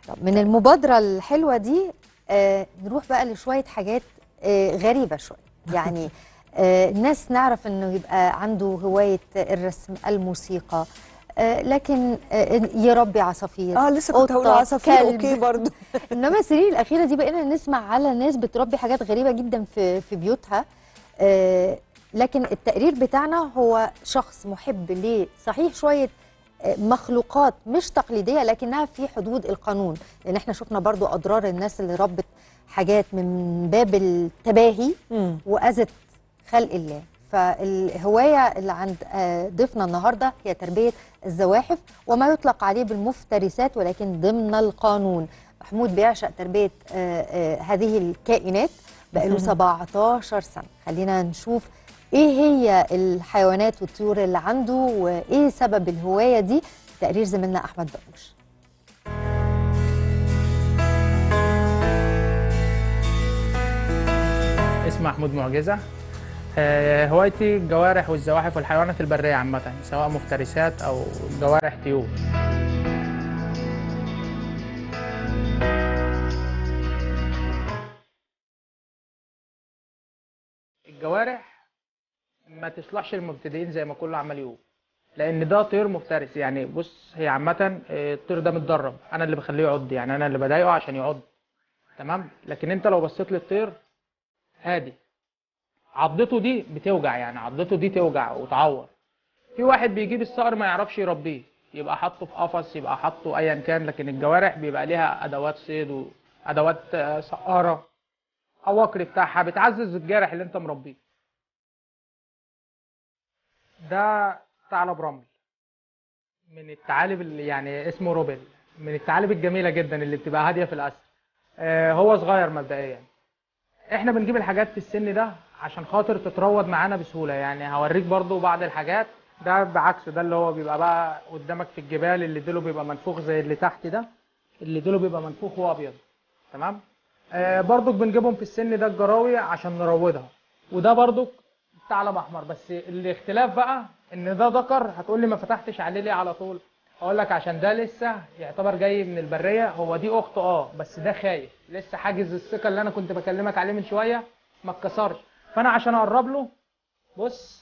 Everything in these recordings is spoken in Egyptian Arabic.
طب من المبادرة الحلوة دي آه نروح بقى لشوية حاجات آه غريبة شوية يعني آه الناس نعرف انه يبقى عنده هواية الرسم الموسيقى آه لكن آه يربي عصافير اه لسه كنت هقول قطة، عصافير كلب. اوكي برضو انما السنين الاخيره دي بقينا نسمع على ناس بتربي حاجات غريبه جدا في في بيوتها آه، لكن التقرير بتاعنا هو شخص محب ليه صحيح شويه آه، مخلوقات مش تقليديه لكنها في حدود القانون لان احنا شفنا برضو اضرار الناس اللي ربت حاجات من باب التباهي مم. واذت خلق الله فالهوايه اللي عند آه، ضيفنا النهارده هي تربيه الزواحف وما يطلق عليه بالمفترسات ولكن ضمن القانون محمود بيعشق تربيه آه، آه، هذه الكائنات بقاله 17 سنه خلينا نشوف ايه هي الحيوانات والطيور اللي عنده وايه سبب الهوايه دي تقرير زميلنا احمد بقوش اسمي محمود معجزة آه، هوايتي الجوارح والزواحف والحيوانات البرية عامة سواء مفترسات أو جوارح طيور الجوارح ما تصلحش للمبتدئين زي ما كله عمال يقول لان ده طير مفترس يعني بص هي عامه آه، الطير ده متدرب انا اللي بخليه يعض يعني انا اللي بضايقه عشان يعض تمام لكن انت لو بصيت للطير هادي عضته دي بتوجع يعني عضته دي توجع وتعور في واحد بيجيب الصقر ما يعرفش يربيه يبقى حاطه في قفص يبقى حاطه ايا كان لكن الجوارح بيبقى ليها ادوات صيد وادوات آه، سقاره عواقري بتاعها بتعزز الجارح اللي انت مربيه ده ثعلب رمل من الثعالب اللي يعني اسمه روبل من الثعالب الجميله جدا اللي بتبقى هاديه في الاسر آه هو صغير مبدئيا احنا بنجيب الحاجات في السن ده عشان خاطر تتروض معانا بسهوله يعني هوريك برضو بعض الحاجات ده بعكسه ده اللي هو بيبقى بقى قدامك في الجبال اللي ديله بيبقى منفوخ زي اللي تحت ده اللي ديله بيبقى منفوخ وابيض تمام آه برضو بنجيبهم في السن ده الجراوي عشان نروضها وده برضو ثعلب احمر بس الاختلاف بقى ان ده ذكر هتقول لي ما فتحتش عليه ليه على طول اقول لك عشان ده لسه يعتبر جاي من البريه هو دي اخته اه بس ده خايف لسه حاجز الثقه اللي انا كنت بكلمك عليه من شويه ما اتكسرش فانا عشان اقرب له بص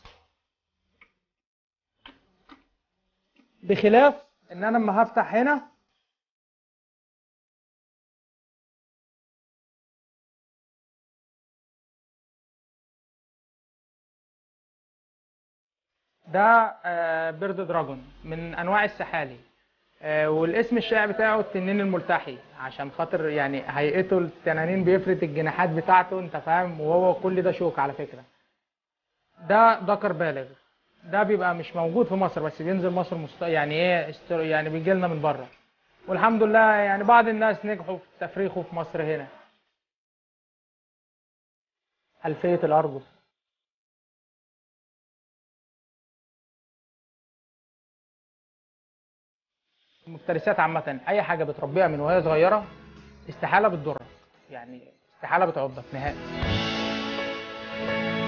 بخلاف ان انا لما هفتح هنا ده آه، بيرد دراجون من انواع السحالي آه، والاسم الشائع بتاعه التنين الملتحي عشان خاطر يعني هيئته التنانين بيفرد الجناحات بتاعته انت فاهم وهو كل ده شوك على فكره ده ذكر بالغ ده بيبقى مش موجود في مصر بس بينزل مصر مست... يعني ايه استر... يعني بيجي لنا من بره والحمد لله يعني بعض الناس نجحوا في تفريخه في مصر هنا ألفية الأرجل المفترسات عامة أي حاجة بتربيها من وهي صغيرة استحالة بتضرك يعني استحالة بتعضك نهائي